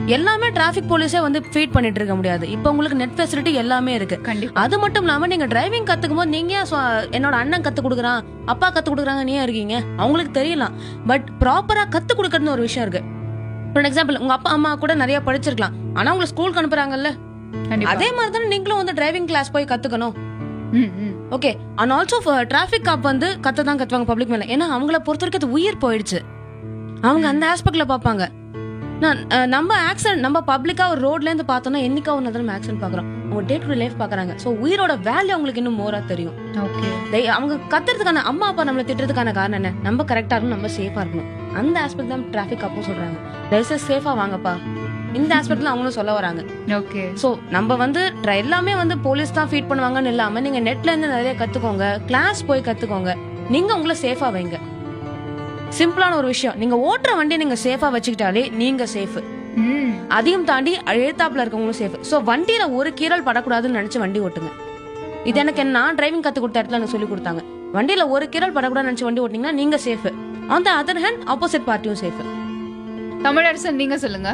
எல்லாமே டிராஃபிக் போலீஸே வந்து ஃபீட் பண்ணிட்டு இருக்க முடியாது இப்போ உங்களுக்கு நெட் ஃபெசிலிட்டி எல்லாமே இருக்கு கண்டிப்பா அது மட்டும் இல்லாம நீங்க டிரைவிங் கத்துக்கும் போது நீங்க ஏன் சொ- என்னோட அண்ணன் கத்து கொடுக்குறான் அப்பா கத்து கொடுக்குறாங்க நீ ஏன் இருக்கீங்க அவங்களுக்கு தெரியலாம் பட் ப்ராப்பரா கத்து கொடுக்கறதுன்னு ஒரு விஷயம் இருக்கு ஃபார் எக்ஸாம்பிள் உங்க அப்பா அம்மா கூட நிறைய படிச்சிருக்கலாம் ஆனா உங்களை ஸ்கூலுக்கு அனுப்புறாங்கல்ல கண்டிப்பா அதே மாதிரி தானே நீங்களும் வந்து டிரைவிங் கிளாஸ் போய் கத்துக்கணும் ம், ம். Okay and also traffic cop வந்து கத்த தான் கத்துவாங்க பப்ளிக் மேல ஏன்னா அவங்கள பொறுத்த வரைக்கும் அது உயிர் போயிடுச்சு அவங்க அந்த ஆஸ்பெக்ட்ல பார்ப்பாங்க நான் அஹ், நம்ம ஆக்சிடென்ட் நம்ம பப்ளிக்கா ஒரு ரோட்ல இருந்து பார்த்தோம்னா என்னைக்கா ஒரு நம்ம ஆக்சிடென்ட் பாக்குறோம் அவங்க டே டு டே லைஃப் பாக்குறாங்க சோ உயிரோட வேல்யூ அவங்களுக்கு இன்னும் மோரா தெரியும் ஓகே they- அவங்க கத்துறதுக்கான அம்மா அப்பா நம்மள திட்டுறதுக்கான காரணம் என்ன நம்ம கரெக்டா இருக்கணும் நம்ம சேஃபா இருக்கணும் அந்த ஆஸ்பெக்ட் தான் டிராஃபிக் அப்போ சொல்றாங்க தயவுசெய்து சேஃபா வாங்கப்பா இந்த ஆஸ்பெக்ட்ல அவங்களும் சொல்ல வராங்க ஓகே சோ நம்ம வந்து try- எல்லாமே வந்து போலீஸ் தான் ஃபீட் பண்ணுவாங்கன்னு இல்லாம நீங்க நெட்ல இருந்து நிறைய கத்துக்கோங்க கிளாஸ் போய் கத்துக்கோங்க நீங்க உங்களை சேஃபா வைங்க சிம்பிளான ஒரு விஷயம் நீங்க ஓட்டுற வண்டி நீங்க சேஃபா வச்சுக்கிட்டாலே நீங்க சேஃப் ம் அதையும் தாண்டி எழுத்தாப்புல இருக்கவங்களும் சேஃப் சோ வண்டியில ஒரு கீறல் படக்கூடாதுன்னு நினைச்சு வண்டி ஓட்டுங்க இது எனக்கு என்ன நான் டிரைவிங் கத்து கொடுத்த இடத்துல எனக்கு சொல்லி கொடுத்தாங்க வண்டியில ஒரு கீறல் படக்கூடாதுன்னு நினைச்சு வண்டி ஓட்டிங்கன்னா நீங்க safe on the other hand opposite party safe Tamilarasan நீங்க சொல்லுங்க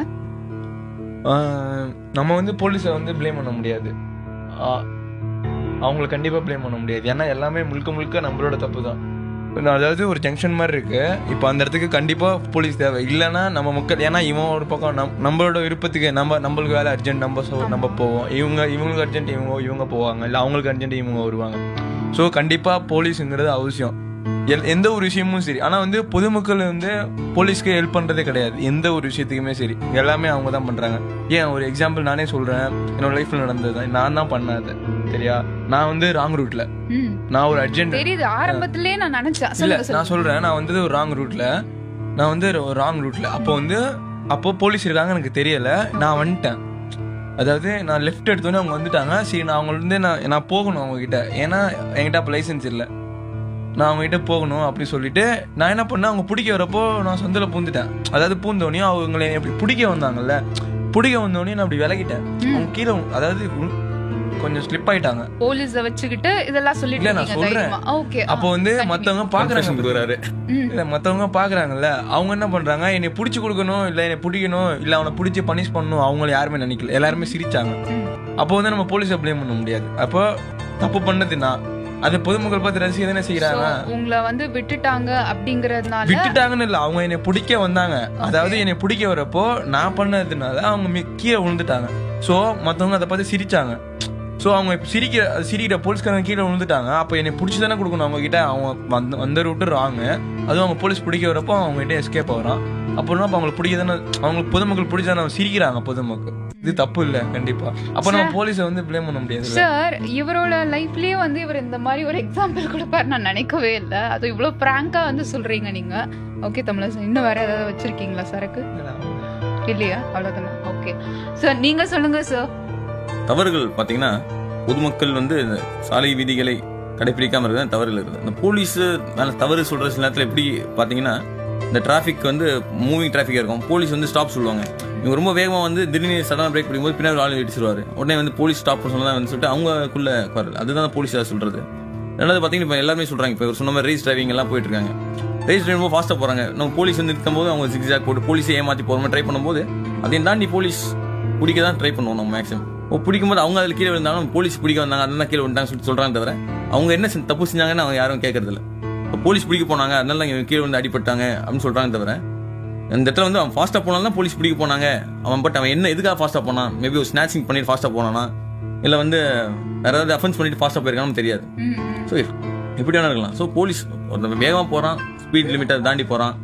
ஆஹ் நம்ம வந்து போலீஸை வந்து ப்ளேம் பண்ண முடியாது ஆஹ் அவங்கள கண்டிப்பாக ப்ளேம் பண்ண முடியாது ஏன்னா எல்லாமே முழுக்க முழுக்க நம்மளோட தப்பு தான் அதாவது ஒரு ஜங்ஷன் மாதிரி இருக்கு இப்போ அந்த இடத்துக்கு கண்டிப்பாக போலீஸ் தேவை இல்லைன்னா நம்ம மக்கள் ஏன்னா இவன் ஒரு பக்கம் நம் நம்மளோட விருப்பத்துக்கு நம்ம நம்மளுக்கு வேலை அர்ஜென்ட் நம்ம so நம்ம போவோம் இவங்க இவங்களுக்கு அர்ஜென்ட் இவங்க இவங்க போவாங்க இல்லை அவங்களுக்கு அர்ஜென்ட் இவங்க வருவாங்க ஸோ கண்டிப்பாக போலீஸுங்கிறது அவசியம் எல் எந்த ஒரு விஷயமும் சரி ஆனால் வந்து பொதுமக்கள் வந்து போலீஸ்க்கு ஹெல்ப் பண்ணுறதே கிடையாது எந்த ஒரு விஷயத்துக்குமே சரி எல்லாமே அவங்க தான் பண்ணுறாங்க ஏன் ஒரு எக்ஸாம்பிள் நானே சொல்கிறேன் என்னோட லைஃப்பில் நடந்தது தான் நான் தான் பண்ணேன் அதை சரியா நான் வந்து ராங் ரூட்டில் ம் நான் ஒரு அர்ஜென்ட் தெரியுது ஆரம்பத்திலே நான் நினைச்சேன் இல்ல சொல்லுங்க நான் சொல்லுங்க சொல்றேன் நான் வந்து ஒரு ராங் ரூட்ல நான் வந்து ஒரு ராங் ரூட்ல அப்போ வந்து அப்போ போலீஸ் இருக்காங்க எனக்கு தெரியல நான் வந்துட்டேன் அதாவது நான் லெஃப்ட் எடுத்தோன்னே அவங்க வந்துட்டாங்க சரி நான் அவங்க வந்து நான் நான் போகணும் அவங்க கிட்ட ஏன்னா என்கிட்ட அப்போ லைசன்ஸ் இல்லை நான் அவங்க கிட்ட போகணும் அப்படி சொல்லிட்டு நான் என்ன பண்ணேன் அவங்க பிடிக்க வரப்போ நான் சொந்தல பூந்துட்டேன் அதாவது பூந்தோடனே அவங்களை எப்படி பிடிக்க வந்தாங்கல்ல பிடிக்க வந்தோடனே நான் அப்படி விலகிட்டேன் அவங்க கீழே அதாவது உள்- கொஞ்சம் ஸ்லிப் ஆயிட்டாங்க போலீஸ வச்சுக்கிட்டு இதெல்லாம் சொல்லிட்டு இல்ல, நான் இருக்கீங்க சொல்றேன். தைரியமா ஓகே அப்போ வந்து மத்தவங்க பாக்குறாங்க கொடுக்குறாரு இல்ல மத்தவங்க பாக்குறாங்கல்ல அவங்க என்ன பண்றாங்க என்னை புடிச்சு கொடுக்கணும் இல்ல என்னை பிடிக்கணும் இல்ல அவனை பிடிச்சி பனிஷ் பண்ணணும் அவங்கள யாருமே நினைக்கல எல்லாருமே சிரிச்சாங்க அப்போ வந்து நம்ம போலீஸை ப்ளேம் பண்ண முடியாது அப்போ தப்பு பண்ணது நான் அது பொதுமக்கள் பார்த்து ரசிக்க தானே செய்யறாங்க உங்களை வந்து விட்டுட்டாங்க அப்படிங்கறதுனால விட்டுட்டாங்கன்னு இல்ல அவங்க என்னை பிடிக்க வந்தாங்க அதாவது என்னை பிடிக்க வரப்போ நான் பண்ணதுனால அவங்க மி- கீழே விழுந்துட்டாங்க சோ மத்தவங்க அதை பார்த்து சிரிச்சாங்க சோ அவங்க இப்ப சிரிக்கிற சிரிக்கிற போலீஸ்காரங்க கீழே விழுந்துட்டாங்க அப்போ என்னை பிடிச்சி தானே கொடுக்கணும் அவங்க கிட்ட அவங்க வந்த வந்த ரூட்டு ராங்க அதுவும் அவங்க போலீஸ் பிடிக்க வரப்போ அவங்க கிட்ட எஸ்கேப் ஆகுறான் அப்புறம் அப்ப அவங்களுக்கு பிடிக்க தானே அவங்களுக்கு பொதுமக்கள் பிடிச்சா சிரிக்கிறாங்க பொதுமக்கள் இது தப்பு இல்ல கண்டிப்பா அப்ப நம்ம போலீஸை வந்து ப்ளேம் பண்ண முடியாது சார் இவரோட லைஃப்லயே வந்து இவர் இந்த மாதிரி ஒரு எக்ஸாம்பிள் கொடுப்பாரு நான் நினைக்கவே இல்ல அது இவ்வளவு பிராங்கா வந்து சொல்றீங்க நீங்க ஓகே தமிழரசன் இன்னும் வேற ஏதாவது வச்சிருக்கீங்களா சரக்கு இல்லையா அவ்வளவுதானா ஓகே சார் நீங்க சொல்லுங்க சார் தவறுகள் பாத்தீங்கன்னா பொதுமக்கள் வந்து இந்த சாலை விதிகளை கடைபிடிக்காம இருக்கிறது தவறுகள் இருக்குது இந்த போலீஸ் மேல தவறு சொல்ற சில நேரத்துல எப்படி பாத்தீங்கன்னா இந்த டிராஃபிக் வந்து மூவிங் டிராஃபிக் இருக்கும் போலீஸ் வந்து ஸ்டாப் சொல்லுவாங்க இவங்க ரொம்ப வேகமா வந்து திடீர்னு சடனா பிரேக் பிடிக்கும்போது பின்னாடி ஒரு ஆள் இடிச்சிருவாரு உடனே வந்து போலீஸ் ஸ்டாப் சொன்னா வந்து சொல்லிட்டு அவங்களுக்குள்ள குரல் அதுதான் போலீஸ் சொல்றது ரெண்டாவது பாத்தீங்கன்னா இப்போ எல்லாருமே சொல்றாங்க இப்போ இவர் சொன்ன மாதிரி ரேஸ் டிரைவிங் எல்லாம் போயிட்டு இருக்காங்க ரேஸ் டிரைவ் ரொம்ப ஃபாஸ்ட்டாக போறாங்க நம்ம போலீஸ் வந்து நிற்கும் போது அவங்க ஜிக்ஸாக் போட்டு போலீஸை ஏமாத்தி போகிற மாதிரி ட்ரை பண்ணும்போது அதையும் தாண்டி போலீஸ் பிடிக்க தான் ட்ரை பண்ணுவோம் நம்ம மேக்ஸிமம் ஓ பிடிக்கும்போது அவங்க அதில் கீழே விழுந்தாலும் போலீஸ் பிடிக்க வந்தாங்க அதெல்லாம் கீழே விழுந்தாங்க சொல்லிட்டு சொல்றாங்க தவிர அவங்க என்ன செஞ்ச- தப்பு செஞ்சாங்கன்னு அவங்க யாரும் கேட்கறது இல்ல இப்போ போலீஸ் பிடிக்க போனாங்க அதனால இவங்க கீழே வந்து அடிபட்டாங்க அப்படின்னு சொல்றாங்க தவிர இந்த இடத்துல வந்து அவன் ஃபாஸ்ட்டாக போனாலும் தான் போலீஸ் பிடிக்க போனாங்க அவன் பட் அவன் என்ன எதுக்காக ஃபாஸ்ட்டாக போனான் மேபி ஒரு ஸ்நாச்சிங் பண்ணிட்டு ஃபாஸ்ட்டாக போனானா இல்லை வந்து வேற ஏதாவது அஃபென்ஸ் பண்ணிட்டு ஃபாஸ்ட்டாக போயிருக்கான்னு தெரியாது ஸோ எப்படி வேணா இருக்கலாம் ஸோ போலீஸ் ஒருத்தன் வேகமாக போகிறான் ஸ்பீட் லிமிட்டை தாண்டி போகிறான்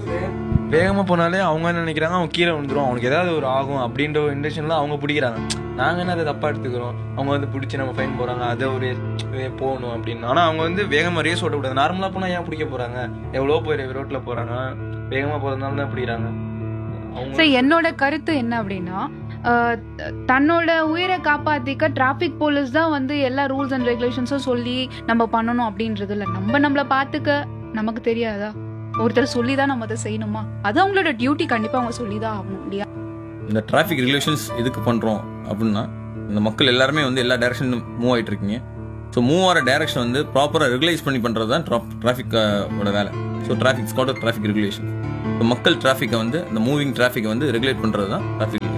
வேகமா போனாலே அவங்க என்ன நினைக்கிறாங்க அவன் கீழே விழுந்துரும் அவனுக்கு ஏதாவது ஒரு ஆகும் அப்படின்ற ஒரு இன்டென்ஷன்ல அவங்க பிடிக்கிறாங்க நாங்க என்ன அதை தப்பா எடுத்துக்கிறோம் அவங்க வந்து பிடிச்சி நம்ம ஃபைன் போறாங்க அதை ஒரு ஏ, போகணும் அப்படின்னு ஆனா அவங்க வந்து வேகமா ரேஸ் ஓட்டக்கூடாது நார்மலா போனா ஏன் பிடிக்க போறாங்க எவ்வளோ பேர் ரோட்ல போறாங்க வேகமா போறதுனால தான் பிடிக்கிறாங்க அவங்க சார் என்னோட கருத்து என்ன அப்படின்னா அஹ், த- தன்னோட உயிரை காப்பாத்திக்க டிராபிக் போலீஸ் தான் வந்து எல்லா ரூல்ஸ் அண்ட் ரெகுலேஷன்ஸும் சொல்லி நம்ம பண்ணணும் அப்படின்றது இல்ல நம்ம நம்மள பாத்துக்க நமக்கு தெரியாதா ஒருத்தர் சொல்லி தான் நம்ம அதை செய்யணுமா அது அவங்களோட டியூட்டி கண்டிப்பா அவங்க சொல்லி தான் ஆகணும் இல்லையா இந்த டிராஃபிக் ரெகுலேஷன்ஸ் எதுக்கு பண்ணுறோம் அப்படின்னா இந்த மக்கள் எல்லாருமே வந்து எல்லா டைரக்ஷனும் மூவ் ஆகிட்டு இருக்கீங்க ஸோ மூவ் ஆகிற டைரக்ஷன் வந்து ப்ராப்பராக ரெகுலைஸ் பண்ணி பண்ணுறது தான் டிராஃபிக்கோட வேலை so traffic squad traffic regulation இப்போ மக்கள் டிராஃபிக்கை வந்து இந்த மூவிங் டிராஃபிக்கை வந்து ரெகுலேட் பண்ணுறது தான் டிராஃபிக் ரெகுலேஷன்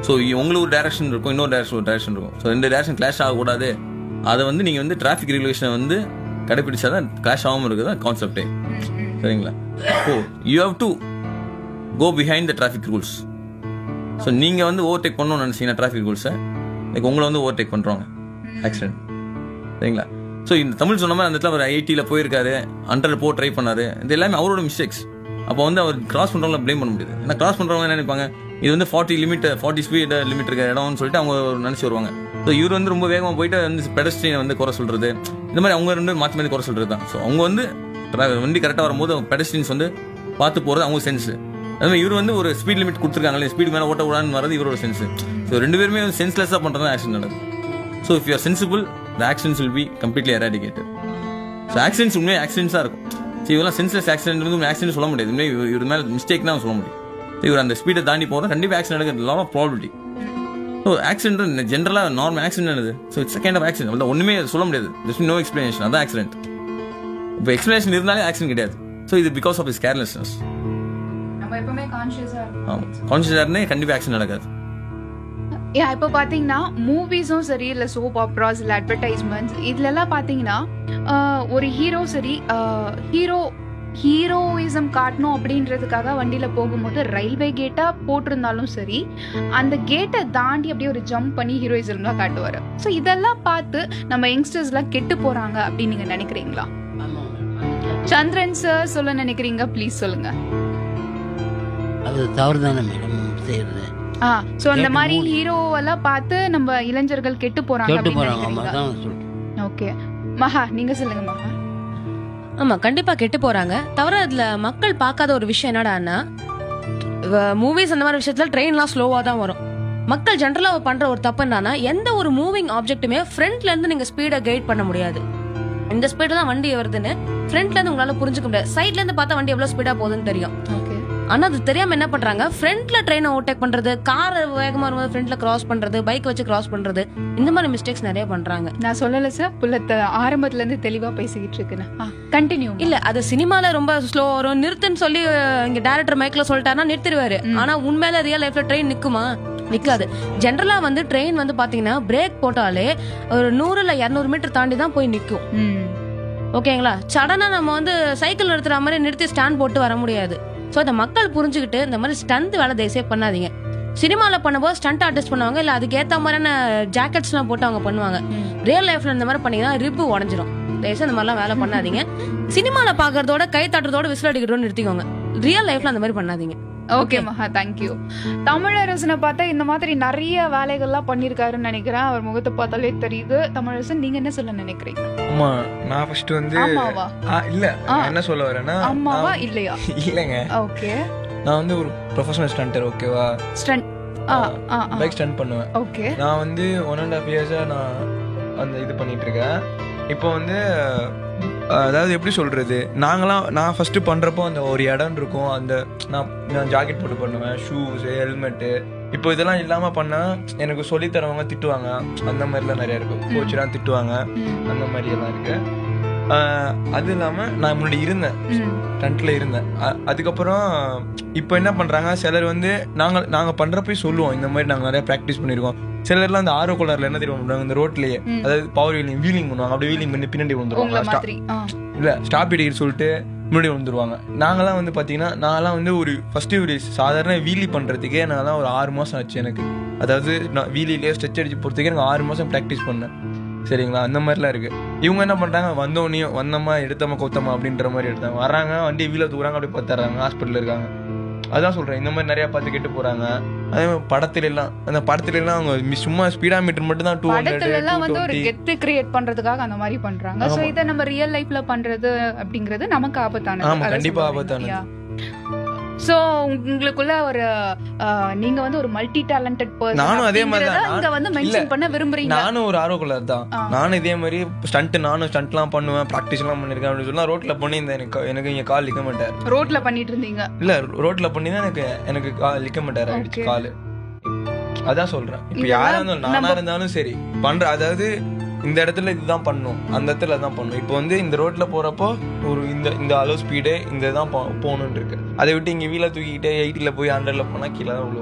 ஸோ உங்களுக்கு ஒரு டேரக்ஷன் இருக்கும் இன்னொரு டேரக்ஷன் ஒரு டேரக்ஷன் இருக்கும் ஸோ ரெண்டு டேரக்ஷன் கிளாஷ் ஆகக்கூடாது அதை வந்து நீங்கள் வந்து டிராஃபிக் ரெகுலேஷனை வந்து கடைபிடிச்சா தான் கிளாஷ் ஆகாமல் இருக்குது தான் கான்செப்டே சரிங்களா oh you have to go behind the traffic rules so நீங்கள் வந்து ஓவர்டேக் பண்ணணும்னு நினச்சிங்கன்னா டிராஃபிக் ரூல்ஸை லைக் உங்களை வந்து ஓவர்டேக் பண்ணுறாங்க ஆக்சிடென்ட் சரிங்களா ஸோ இந்த தமிழ் சொன்ன மாதிரி அந்த இடத்துல அவர் ஐடியில் போயிருக்காரு அண்டர் போ ட்ரை பண்ணாரு இது எல்லாமே அவரோட மிஸ்டேக்ஸ் அப்போ வந்து அவர் கிராஸ் பண்ணுறவங்கள ப்ளேம் பண்ண முடியாது ஏன்னா கிராஸ் பண்ணுறவங்க என்ன நினைப்பாங்க இது வந்து forty limit forty speed limit இருக்க இடம்னு சொல்லிட்டு அவங்க நினச்சி வருவாங்க ஸோ இவர் வந்து ரொம்ப வேகமாக போயிட்டு வந்து பெடஸ்ட்ரியனை வந்து குறை சொல்றது இந்த மாதிரி அவங்க ரெண்டு மாற்றி மாற்றி குறை சொல்றது தான் ஸோ அவங்க வந்து tra- வண்டி கரெக்டாக வரும்போது பெடஸ்ட்ரியன்ஸ் வந்து பார்த்து போகிறது அவங்க சென்ஸ் அது மாதிரி இவர் வந்து ஒரு ஸ்பீட் லிமிட் கொடுத்துருக்காங்களே ஸ்பீட் மேலே ஓட்ட விடான்னு வரது இவரோட சென்ஸ் ஸோ ரெண்டு பேருமே சென்ஸ்லெஸ்ஸாக பண்ணுறது ஆக்சிடென்ட் நடக்குது so if you are sensible the accidents will be completely eradicated so accidents உண்மையாக ஆக்சிடென்ட்ஸாக இருக்கும் ஸோ இதெல்லாம் சென்ஸ்லெஸ் ஆக்சிடென்ட் வந்து ஆக்சிடென்ட் சொல்ல முடியாது உண்மையாக இவர் இவர் மேலே மிஸ்டேக் தான் சொல்ல முடியும் So, இவர் அந்த ஸ்பீடை தாண்டி போகிறோம் கண்டிப்பாக ஆக்சிடென்ட் நடக்குது lot of probability so accident ஜென்ரலாக நார்மல் ஆக்சிடென்ட் என்னது so it's second of accident அவ்வளோ ஒன்றுமே சொல்ல முடியாது ஜஸ்ட் நோ எக்ஸ்பிளனேஷன் அதான் ஆக்சிடென்ட் இப்போ எக்ஸ்பிளனேஷன் இருந்தாலே ஆக்சிடென்ட் கிடையாது ஸோ இது பிகாஸ் ஆஃப் இஸ் கேர்லெஸ்னஸ் நம்ம எப்பவுமே கான்ஷியஸா ஆமாம் கான்ஷியஸாக இருந்தே கண்டிப்பாக ஆக்சிடென்ட் நடக்காது ஏன் இப்போ பார்த்தீங்கன்னா மூவிஸும் சரி இல்லை சோப் ஆப்ராஸ் இல்லை அட்வர்டைஸ்மெண்ட்ஸ் இதுலலாம் பார்த்தீங்கன்னா ஆஹ், ஒரு ஹீரோ சரி ஹீரோ ஹீரோயிசம் காட்டணும் அப்படின்றதுக்காக வண்டியில் போகும்போது ரயில்வே கேட்டாக போட்டிருந்தாலும் சரி அந்த கேட்டை தாண்டி அப்படியே ஒரு ஜம்ப் பண்ணி ஹீரோயிசம்லாம் காட்டுவார் ஸோ இதெல்லாம் பார்த்து நம்ம யங்ஸ்டர்ஸ்லாம் கெட்டு போகிறாங்க அப்படின்னு நீங்கள் நினைக்கிறீங்களா சந்திரன் சார் சொல்ல நினைக்கிறீங்க ப்ளீஸ் சொல்லுங்க அது தவறு தானே மேடம் செய்யறது ஆ ஸோ அந்த கேட்டு மாதிரி மூடி. ஹீரோவெல்லாம் பார்த்து நம்ம இளைஞர்கள் கெட்டு போறாங்க கேட்டு அப்படின்னு போறாங்க ஆமா நினைக்கிறீங்களா தான் சொல்றேன் ஓகே மகா நீங்க சொல்லுங்க மகா ஆமா கண்டிப்பா கெட்டு போறாங்க தவிர அதுல மக்கள் பார்க்காத ஒரு விஷயம் என்னடான்னா மூவிஸ் அந்த மாதிரி விஷயத்துல ட்ரெயின்லாம் ஸ்லோவா தான் வரும் மக்கள் ஜென்ரலா பண்ற ஒரு தப்பு என்னன்னா எந்த ஒரு மூவிங் ஆப்ஜெக்ட்டுமே ஃப்ரண்ட்ல இருந்து நீங்க ஸ்பீடை கைட் பண்ண முடியாது இந்த ஸ்பீடு தான் வண்டி வருதுன்னு ஃப்ரண்ட்ல இருந்து உங்களால புரிஞ்சுக்க முடியாது சைட்ல இருந்து பார்த்தா வண்டி எவ்வளவு ஸ்பீடா போகுதுன்னு தெரியும் ஓகே ஆனா அது தெரியாம என்ன பண்றாங்க ஃப்ரண்ட்ல ட்ரெயினை ஓவர்டேக் பண்றது கார் வேகமா வரும்போது ஃப்ரண்ட்ல கிராஸ் பண்றது பைக் வச்சு கிராஸ் பண்றது இந்த மாதிரி மிஸ்டேக்ஸ் நிறைய பண்றாங்க நான் சொல்லல சார் புள்ளத்த ஆரம்பத்துல இருந்து தெளிவா பேசிக்கிட்டு இருக்குன்னு கண்டினியூ இல்ல அது சினிமால ரொம்ப ஸ்லோ வரும் நிறுத்துன்னு சொல்லி அஹ், இங்க டேரக்டர் மைக்ல சொல்லிட்டாருன்னா நிறுத்திடுவாரு ம். ஆனா உண்மையில ரியல் லைஃப்ல ட்ரெயின் நிக்குமா நிக்காது ஜென்ரலா வந்து ட்ரெயின் வந்து பாத்தீங்கன்னா பிரேக் போட்டாலே ஒரு நூறு இல்ல இருநூறு மீட்டர் தாண்டி தான் போய் நிக்கும் ஓகேங்களா சடனா நம்ம வந்து சைக்கிள் நிறுத்துற மாதிரி நிறுத்தி ஸ்டாண்ட் போட்டு வர முடியாது ஸோ இந்த மக்கள் புரிஞ்சுக்கிட்டு இந்த மாதிரி ஸ்டண்ட் வேலை தயவுசெய்து பண்ணாதீங்க சினிமாவில் பண்ணும்போது ஸ்டண்ட் ஆர்டிஸ்ட் பண்ணுவாங்க இல்லை அதுக்கு ஏற்ற மாதிரியான ஜாக்கெட்ஸ்லாம் போட்டு அவங்க பண்ணுவாங்க ரியல் லைஃப்ல இந்த மாதிரி பண்ணீங்கன்னா ரிப்பு உடஞ்சிரும் தயவுசெய்து இந்த மாதிரிலாம் வேலை பண்ணாதீங்க சினிமாவில் பார்க்கறதோட கை தட்டுறதோட விசில் அடிக்கிறதோட நிறுத்திக்கோங்க ரியல் லைஃப்ல அந்த மாதிரி பண்ணாதீங்க ஓகே மகா தேங்க்யூ தமிழரசனை பார்த்தா இந்த மாதிரி நிறைய வேலைகள்லாம் பண்ணிருக்காருன்னு நினைக்கிறேன் அவர் முகத்தை பார்த்தாலே தெரியுது தமிழரசன் நீங்க என்ன சொல்ல நினைக்கிறீங்க ஆமா நான் ஃபர்ஸ்ட் வந்து ஆமாவா ஆ, இல்ல ஆ. நான் என்ன சொல்ல வரேன்னா அம்மாவா நான்- இல்லையா இல்லைங்க ஓகே நான் வந்து ஒரு ப்ரொஃபஷனல் ஸ்டண்டர் ஓகேவா ஸ்டண்ட் ஆ ஆ பைக் ஸ்டண்ட் பண்ணுவேன் ஓகே நான் வந்து ஒன் அண்ட் ஹாஃப் இயர்ஸாக நான் அந்த இது பண்ணிட்டு இருக்கேன் இப்போ வந்து அஹ், அதாவது எப்படி சொல்றது நாங்களாம் நான் ஃபர்ஸ்ட் பண்றப்போ அந்த ஒரு இடம் இருக்கும் அந்த நான் நான் ஜாக்கெட் போட்டு பண்ணுவேன் ஷூஸ் ஹெல்மெட்டு இப்போ இதெல்லாம் இல்லாம பண்ணா எனக்கு சொல்லி தரவங்க திட்டுவாங்க அந்த மாதிரிலாம் நிறைய இருக்கு கோச்செலாம் திட்டுவாங்க அந்த மாதிரி எல்லாம் இருக்கு அஹ், அது இல்லாம நான் முன்னாடி இருந்தேன் ஃப்ரண்ட்ல இருந்தேன் அ- அதுக்கப்புறம் இப்போ என்ன பண்றாங்க சிலர் வந்து நாங்க நாங்க பண்றப்ப சொல்லுவோம் இந்த மாதிரி நாங்க நிறைய ப்ராக்டிஸ் பண்ணிருக்கோம் சிலர்லாம் அந்த ஆரோ கோளாறுல என்ன தெரியும் பண்ணுவாங்க இந்த ரோட்லயே ம். அதாவது பவர் வீலிங் வீலிங் பண்ணுவாங்க அப்படியே வீலிங் பண்ணி பின்னாடி உங்களை வந்துருவாங்க Stop- மாதிரி ஆ இல்ல ஸ்டாப் இடிக்கிட்டு சொல்லிட்டு முன்னாடி வந்துருவாங்க நாங்களாம் வந்து பாத்தீங்கன்னா நான்லாம் வந்து ஒரு ஃபர்ஸ்ட் ஒரு சாதாரண வீலி பண்றதுக்கே நான்லாம் ஒரு ஆறு மாசம் ஆச்சு எனக்கு அதாவது நான் வீலிலே ஸ்ட்ரெச் அடிச்சு போறதுக்கே எனக்கு ஆறு மாசம் ப்ராக்டிஸ் பண்ணேன் சரிங்களா அந்த மாதிரிலாம் இருக்கு இவங்க என்ன பண்றாங்க வந்தோடனையும் வந்தோமா எடுத்தோமா கொத்தமா அப்படின்ற மாதிரி எடுத்தாங்க வராங்க வண்டி வீல தூக்குறாங்க அப்படியே பார்த்துறாங்க ஹாஸ்பிட்டல் இருக்காங்க அதான் சொல்றேன் இந்த மாதிரி நிறைய பார்த்து கெட்டு போறாங்க அதே மாதிரி படத்துல எல்லாம் அந்த படத்துல எல்லாம் அவங்க மி- சும்மா ஸ்பீடா மீட்டர் மட்டும் தான் டூ படத்துல எல்லாம் வந்து ஒரு ஹண்ட்ரட் கெத்து கிரியேட் பண்றதுக்காக அந்த மாதிரி பண்றாங்க சோ ஆமா. இத நம்ம ரியல் லைஃப்ல பண்றது அப்படிங்கிறது நமக்கு ஆபத்தானது ஆமா, கண்டிப்பா ஆபத்தானது. சோ உங்களுக்குள்ள ஒரு அஹ், நீங்க வந்து ஒரு மல்டி டேலண்டட் பர்சன் நானும் அதே மாதிரி தான். இங்க வந்து இல்ல. மென்ஷன் பண்ண விரும்புறீங்க நானும் ஒரு ஆர்வக்குள்ளர் தான் ஆ. நானும் இதே மாதிரி ஸ்டண்ட் நானும் ஸ்டண்ட்லாம் பண்ணுவேன் ப்ராக்டிஸ் எல்லாம் பண்ணிருக்கேன் அப்படின்னு சொன்னா ரோட்ல பண்ணியிருந்தேன் எனக்கு எனக்கு இங்க கால் லிக்க மாட்டார் ரோட்ல பண்ணிட்டு இருந்தீங்க இல்ல ரோட்ல பண்ணி தான் எனக்கு எனக்கு கால் லிக்க மாட்டார் ஆயிடுச்சு Okay. காலு அதான் சொல்றேன் இப்ப இதெல்லாம் யாரா இருந்தாலும் நானா நம்ம- இருந்தாலும் சரி பண்ற அதாவது இந்த இடத்துல இதுதான் பண்ணும் அந்த இடத்துல தான் பண்ணும் இப்போ வந்து இந்த ரோட்ல போறப்போ ஒரு இந்த இந்த அளவு ஸ்பீடு இந்த தான் போ- போகணும்னு இருக்கு அதை விட்டு இங்க வீல தூக்கிக்கிட்டே எயிட்டில போய் ஹண்ட்ரட்ல போனா கீழே தான் விழுவோம்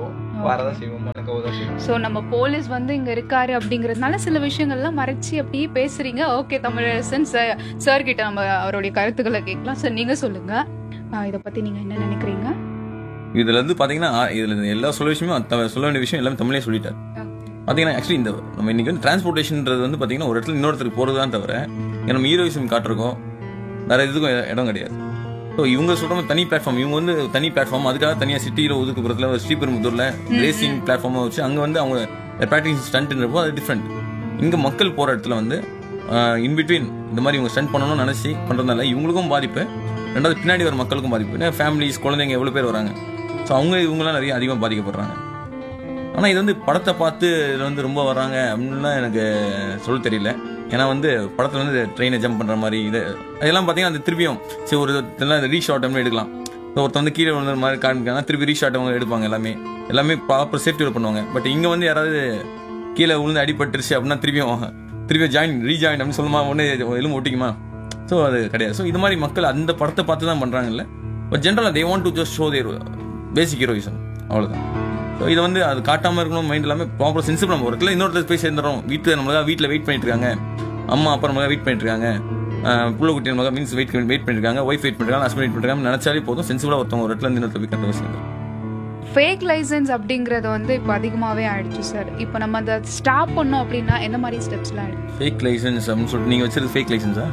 வரதான் செய்வோம் மணக்கவோ தான் செய்வோம் ஸோ நம்ம போலீஸ் வந்து இங்க இருக்காரு அப்படிங்கறதுனால சில விஷயங்கள்லாம் மறைச்சி அப்படியே பேசுறீங்க ஓகே தமிழரசன் சார் சார் கிட்ட நம்ம அவருடைய கருத்துக்களை கேட்கலாம் சார் நீங்க சொல்லுங்க ஆஹ் இத பத்தி நீங்க என்ன நினைக்கிறீங்க இதுல இருந்து பாத்தீங்கன்னா இதுல இந்த எல்லா சொல்ல விஷயமும் த- சொல்ல வேண்டிய விஷயம் எல்லாமே தமிழே சொல்லிட்டார் பாத்தீங்கன்னா ஆக்சுவலி இந்த நம்ம இன்னைக்கு வந்து டிரான்ஸ்போர்ட்டேஷன்ன்றது வந்து பாத்தீங்கன்னா ஒரு இடத்துல இன்னொருத்தருக்கு போறது தான் தவிர இங்க நம்ம ஹீரோயிசம் காட்டுறோம் வேற எதுக்கும் இட- இடம் கிடையாது ஸோ இவங்க சொல்ற மாதிரி தனி பிளாட்ஃபார்ம் இவங்க வந்து தனி பிளாட்ஃபார்ம் அதுக்காக தனியா சிட்டியில ஒதுக்குப்புறத்துல ஒரு ஸ்ரீபெரும்புத்தூர்ல ரேசிங் பிளாட்ஃபார்மை வச்சு அங்க வந்து அவங்க ப்ராக்டிஸ் ஸ்டண்ட்ன்றப்போ அது டிஃப்ரெண்ட் இங்க மக்கள் போற இடத்துல வந்து இன் பிட்வீன் இந்த மாதிரி இவங்க ஸ்டண்ட் பண்ணணும்னு நினைச்சு பண்றதுனால இவங்களுக்கும் பாதிப்பு ரெண்டாவது பின்னாடி வர மக்களுக்கும் பாதிப்பு ஃபேமிலிஸ் குழந்தைங்க எவ்வளவு பேர் வராங்க ஸோ அவங்க இவங்களாம் நிறைய அதிகமாக பாதிக்கப்படுறாங்க ஆனால் இது வந்து படத்தை பார்த்து இதில் வந்து ரொம்ப வர்றாங்க அப்படின்லாம் எனக்கு சொல்ல தெரியல ஏன்னா வந்து படத்தில் வந்து ட்ரெயினை ஜம்ப் பண்ணுற மாதிரி இது அதெல்லாம் பார்த்தீங்கன்னா அது திருப்பியும் சரி ஒரு இதெல்லாம் ரீஷார்ட் டைம்ல எடுக்கலாம் இப்போ ஒருத்தன் வந்து கீழே விழுந்த மாதிரி காமிக்காங்க திருப்பி ரீஷார்ட் அவங்க எடுப்பாங்க எல்லாமே எல்லாமே ப்ராப்பர் சேஃப்டியோட பண்ணுவாங்க பட் இங்கே வந்து யாராவது கீழே விழுந்து அடிபட்டுருச்சு அப்படின்னா திருப்பியும் திருப்பியும் ஜாயின் ரீஜாயின் அப்படின்னு சொல்லுமா ஒன்று எலும்பு ஒட்டிக்குமா ஸோ அது கிடையாது ஸோ இது மாதிரி மக்கள் அந்த படத்தை பார்த்து தான் பண்ணுறாங்கல்ல பட் ஜென்ரலாக they want to just show their basic heroism அவ்வளோதான் ஸோ இதை வந்து அது காட்டாமல் இருக்கணும் மைண்ட் எல்லாமே ப்ராப்பர் சென்சிபிள் நம்ம ஒர்க்கில் இன்னொருத்தர் போய் சேர்ந்துடும் வீட்டில் நம்மளாக வீட்டில் வெயிட் பண்ணிட்டு இருக்காங்க அம்மா அப்பா நம்மளாக வெயிட் பண்ணிட்டு இருக்காங்க ஆஹ் புள்ள குட்டி நம்மளாக மீன்ஸ் வெயிட் வெயிட் பண்ணிருக்காங்க ஒய்ஃப் வெயிட் பண்ணிருக்காங்க ஹஸ்பண்ட் வெயிட் பண்ணிருக்காங்க நினைச்சாலே போதும் சென்சிபிளாக ஒருத்தவங்க ஒரு இடத்துல இருந்து இன்னொருத்தர் போய் கட்ட சேர்ந்து ஃபேக் லைசன்ஸ் அப்படிங்கறது வந்து இப்போ அதிகமாவே ஆயிடுச்சு சார் இப்போ நம்ம அதை ஸ்டாப் பண்ணோம் அப்படின்னா என்ன மாதிரி ஸ்டெப்ஸ்லாம் எடுக்கணும் ஃபேக் லைசன்ஸ் அப்படின்னு சொல்லிட்டு நீங்கள் வச்சிருக்க ஃபேக் லைசன்ஸா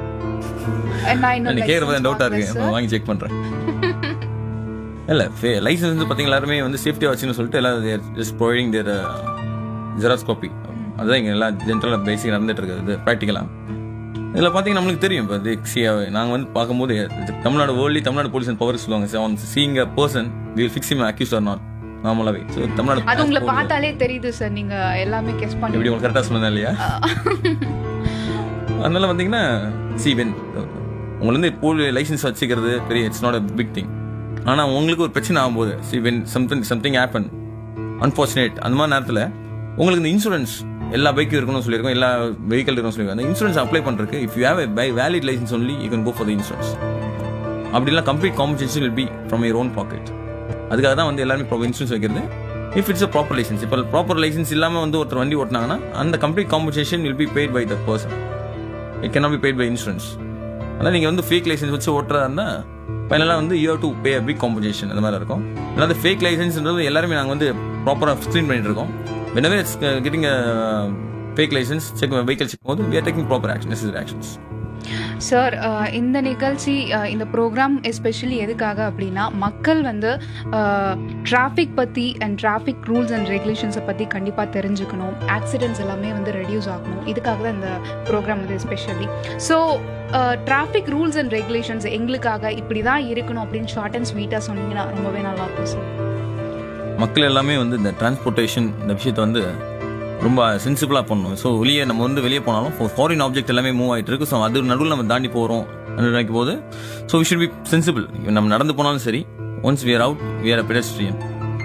நான் இன்னும் எனக்கு கேட்குறது license டவுட்டாக வாங்கல இருக்கு sir. நான் வாங்கி செக் பண்ணுறேன் இல்ல லைசன்ஸ் வந்து பாத்தீங்க எல்லாருமே வந்து சேஃப்டியா வச்சுன்னு சொல்லிட்டு எல்லாம் just providing their xerox copy அதுதான் இங்க எல்லாம் ஜென்ரலாக பேசிக் நடந்துட்டு இருக்குது ப்ராக்டிக்கலா இதுல பாத்தீங்கன்னா நம்மளுக்கு தெரியும் இப்போ சி நாங்க வந்து பார்க்கும்போது இது Tamil Nadu worldly Tamil Nadu police and power சொல்லுவாங்க on seeing a person will fix him accused or not நார்மலாவே ஸோ தமிழ்நாடு அது உங்களை passport- பார்த்தாலே தெரியுது சார் நீங்க எல்லாமே கெஸ் எப்படி பண்ணி உங்களுக்கு கரெக்டாக சொன்னதா இல்லையா அதனால வந்தீங்கன்னா சி வென் உங்களுக்கு வந்து போல் லைசன்ஸ் வச்சுக்கிறது பெரிய it's not a big thing ஆனால் உங்களுக்கு ஒரு பிரச்சனை ஆகும்போது see when something something happen unfortunate அந்த மாதிரி நேரத்தில் உங்களுக்கு இந்த இன்சூரன்ஸ் எல்லா பைக்கும் இருக்கணும்னு சொல்லியிருக்கோம் எல்லா வெஹிக்கல் இருக்கணும்னு சொல்லியிருக்கோம் அந்த இன்சூரன்ஸ் அப்ளை பண்ணுறதுக்கு if you have by valid licence only you can go for the insurance அப்படிலாம் complete compensation will be from your own pocket அதுக்காக தான் வந்து எல்லாருமே இன்சூரன்ஸ் வைக்கிறது if it's a proper licence இப்போ ப்ராப்பர் லைசன்ஸ் இல்லாமல் வந்து ஒருத்தர் வண்டி ஓட்டினாங்கன்னா அந்த complete compensation will be paid by the person it cannot be paid by insurance அதனால் நீங்கள் வந்து ஃபேக் லைசன்ஸ் வச்சு ஓட்டுறதா இருந்தால் ஃபைனலாக வந்து you to pay a big compensation அந்த மாதிரி இருக்கும் அதாவது ஃபேக் லைசன்ஸ்ன்றது எல்லாருமே நாங்கள் வந்து ப்ராப்பராக ஸ்க்ரீன் பண்ணிட்டு இருக்கோம் whenever it's uh, getting a fake license check vehicle check போது we are taking proper action necessary actions sir இந்த நிகழ்ச்சி அஹ், இந்த ப்ரோக்ராம் எஸ்பெஷலி எதுக்காக அப்படின்னா மக்கள் வந்து டிராஃபிக் பற்றி அண்ட் டிராஃபிக் ரூல்ஸ் அண்ட் ரெகுலேஷன்ஸை பற்றி கண்டிப்பாக தெரிஞ்சுக்கணும் ஆக்சிடென்ட்ஸ் எல்லாமே வந்து ரெடியூஸ் ஆகணும் இதுக்காக தான் இந்த ப்ரோக்ராம் வந்து especially so traffic rules and regulations எங்களுக்காக இப்படி தான் இருக்கணும் அப்படின்னு ஷார்ட் அண்ட் ஸ்வீட்டாக சொன்னீங்கன்னா ரொம்பவே நல்லா இருக்கும் சார் மக்கள் எல்லாமே வந்து இந்த டிரான்ஸ்போர்ட்டேஷன் இந்த விஷயத்தை வந்து ரொம்ப சென்சிபிளாக பண்ணணும் ஸோ வெளியே நம்ம வந்து வெளியே போனாலும் ஃபாரின் ஆப்ஜெக்ட் எல்லாமே மூவ் ஆகிட்டு இருக்கு ஸோ அது நடுவில் நம்ம தாண்டி போகிறோம் நினைக்கும் போது so we should be sensible நம்ம நடந்து போனாலும் சரி once we are out we are a pedestrian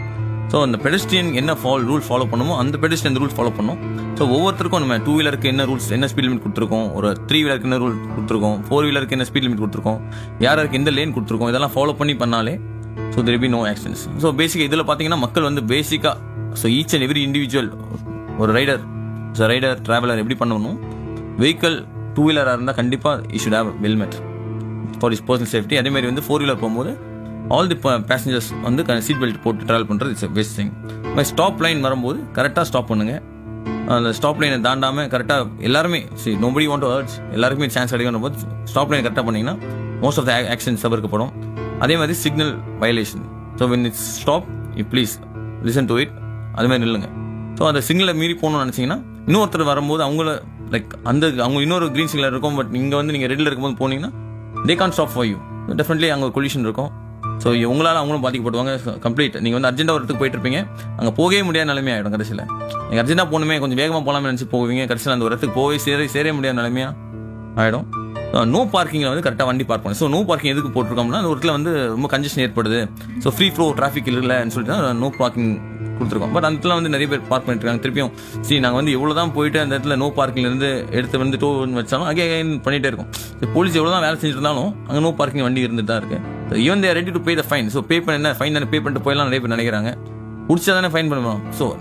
so அந்த பெடஸ்ட்ரியன் என்ன ஃபால் ரூல் ஃபாலோ பண்ணுமோ அந்த பெடஸ்ட்ரியன் ரூல் ஃபாலோ பண்ணும் ஸோ ஒவ்வொருத்தருக்கும் நம்ம டூ வீலருக்கு என்ன ரூல்ஸ் என்ன ஸ்பீட் லிமிட் கொடுத்துருக்கோம் ஒரு த்ரீ வீலருக்கு என்ன ரூல் கொடுத்துருக்கோம் ஃபோர் வீலருக்கு என்ன ஸ்பீட் லிமிட் கொடுத்துருக்கோம் யாருக்கு எந்த லேன் கொடுத்துருக்கோம் இதெல்லாம் ஃபாலோ பண்ணி பண்ணாலே so there be no accidents so பேசிக்காக இதில் பார்த்தீங்கன்னா மக்கள் வந்து பேசிக்காக so each and every individual ஒரு ரைடர் ஸோ ரைடர் டிராவலர் எப்படி பண்ணணும் வெஹிக்கல் டூ வீலராக இருந்தால் கண்டிப்பாக you should have helmet for is personal safety அதே மாதிரி வந்து ஃபோர் வீலர் போகும்போது ஆல் தி பேசஞ்சர்ஸ் வந்து சீட் பெல்ட் போட்டு ட்ராவல் பண்ணுறது it's best thing stop line வரும்போது கரெக்டாக ஸ்டாப் பண்ணுங்க அந்த ஸ்டாப் லைனை தாண்டாமல் கரெக்டாக எல்லாருமே சரி நோபடி வாண்ட் டு ஹர்ட்ஸ் எல்லாருக்குமே சான்ஸ் கிடைக்கணும் போது ஸ்டாப் லைன் கரெக்டாக பண்ணிங்கன்னா மோஸ்ட் ஆஃப் த ஆக்ஷன்ஸ் தவிர்க்கப்படும் அதே மாதிரி signal violation so when it's stop you please listen to it அது மாதிரி நில்லுங்க ஸோ அந்த சிக்னலை மீறி போகணும்னு நினச்சிங்கன்னா இன்னொருத்தர் வரும்போது அவங்கள லைக் அந்த அவங்க இன்னொரு க்ரீன் சிக்னல் இருக்கும் பட் இங்கே வந்து நீங்கள் ரெட்டில் இருக்கும்போது போனீங்கன்னா they can stop for you definitely அங்கே ஒரு கொலிஷன் இருக்கும் ஸோ உங்களால் அவங்களும் பாதிக்கப்படுவாங்க கம்ப்ளீட் நீங்கள் வந்து அர்ஜென்ட்டாக ஒரு இடத்துக்கு போயிட்டு இருப்பீங்க அங்கே போகவே முடியாத நிலைமை ஆகிடும் கடைசியில் நீங்கள் அர்ஜென்ட்டாக போகணுமே கொஞ்சம் வேகமாக போகலாம்னு நினச்சி போவீங்க கடைசியில் அந்த ஒரு இடத்துக்கு போய் சேர சேர முடியாத நிலைமையா ஆகிடும் நோ பார்க்கிங்கில் வந்து கரெக்டாக வண்டி பார்க் பண்ணணும் ஸோ நோ பார்க்கிங் எதுக்கு போட்டிருக்கோம்னா அந்த ஒரு இடத்துல வந்து ரொம்ப கன்ஜெஷன் ஏற்படுது ஸோ ஃப்ரீ ஃப்ளோ டிராஃபிக் இல்லைன்னு சொல்லிட்டு தான் நோ பார்க்கிங் கொடுத்துருக்கோம் பட் அந்த இடத்துல வந்து நிறைய பேர் பார்க் பண்ணிட்டு இருக்காங்க திருப்பியும் சரி நாங்கள் வந்து எவ்வளோ தான் போயிட்டு அந்த இடத்துல நோ பார்க்கிங்ல இருந்து எடுத்து வந்து டோ வச்சாலும் அகே அகைன் பண்ணிட்டே இருக்கும் போலீஸ் எவ்வளோ தான் வேலை செஞ்சிருந்தாலும் அங்கே நோ பார்க்கிங் வண்டி இருந்துட்டு தான் இருக்கு even they're ready to pay the fine so pay பண்ண என்ன ஃபைன் தானே பே பண்ணிட்டு போயிடலாம் நிறைய பேர் நினைக்கிறாங்க பிடிச்சா தானே ஃபைன் பண்ணுவோம் ஸோ